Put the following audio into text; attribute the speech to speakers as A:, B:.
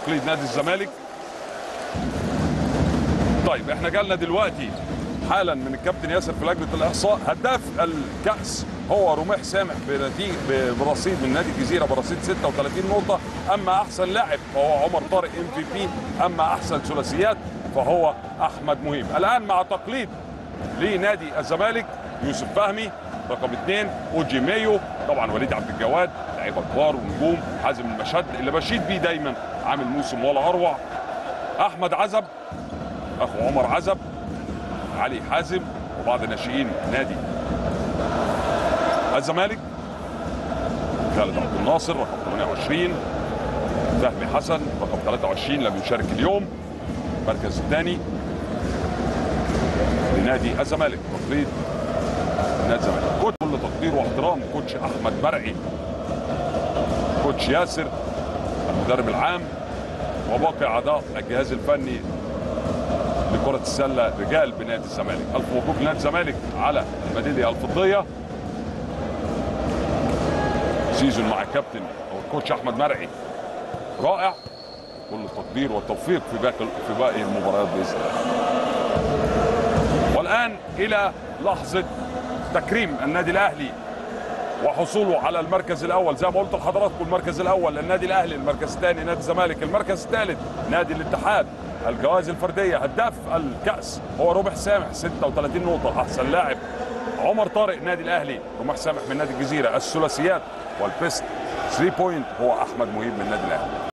A: تقليد نادي الزمالك طيب احنا جالنا دلوقتي حالا من الكابتن ياسر في لجنه الاحصاء هداف الكاس هو رميح سامح بنتيجه برصيد من نادي الجزيره برصيد 36 نقطه اما احسن لاعب فهو عمر طارق ام في بي اما احسن ثلاثيات فهو احمد مهيب الان مع تقليد لنادي الزمالك يوسف فهمي رقم اثنين اوجي مايو طبعا وليد عبد الجواد لعيبه كبار ونجوم حازم المشد اللي بشيد بيه دايما عامل موسم ولا اروع احمد عزب اخو عمر عزب علي حازم وبعض ناشئين نادي الزمالك خالد عبد الناصر رقم 28 فهمي حسن رقم 23 لم يشارك اليوم المركز الثاني لنادي الزمالك تقليد نادي الزمالك كوتش كل تقدير واحترام كوتش احمد مرعي كوتش ياسر المدرب العام وباقي اعضاء الجهاز الفني لكرة السلة رجال بنادي الزمالك ألف مبروك لنادي الزمالك على الميدالية الفضية سيزون مع الكابتن أو الكوتش أحمد مرعي رائع كل التقدير والتوفيق في باقي في باقي المباريات بإذن الله والآن إلى لحظة تكريم النادي الأهلي وحصوله على المركز الاول زي ما قلت لحضراتكم المركز الاول للنادي الاهلي المركز الثاني نادي الزمالك المركز الثالث نادي الاتحاد الجوائز الفرديه هداف الكاس هو ربح سامح 36 نقطه احسن لاعب عمر طارق نادي الاهلي رمح سامح من نادي الجزيره الثلاثيات والبيست 3 بوينت هو احمد مهيب من نادي الاهلي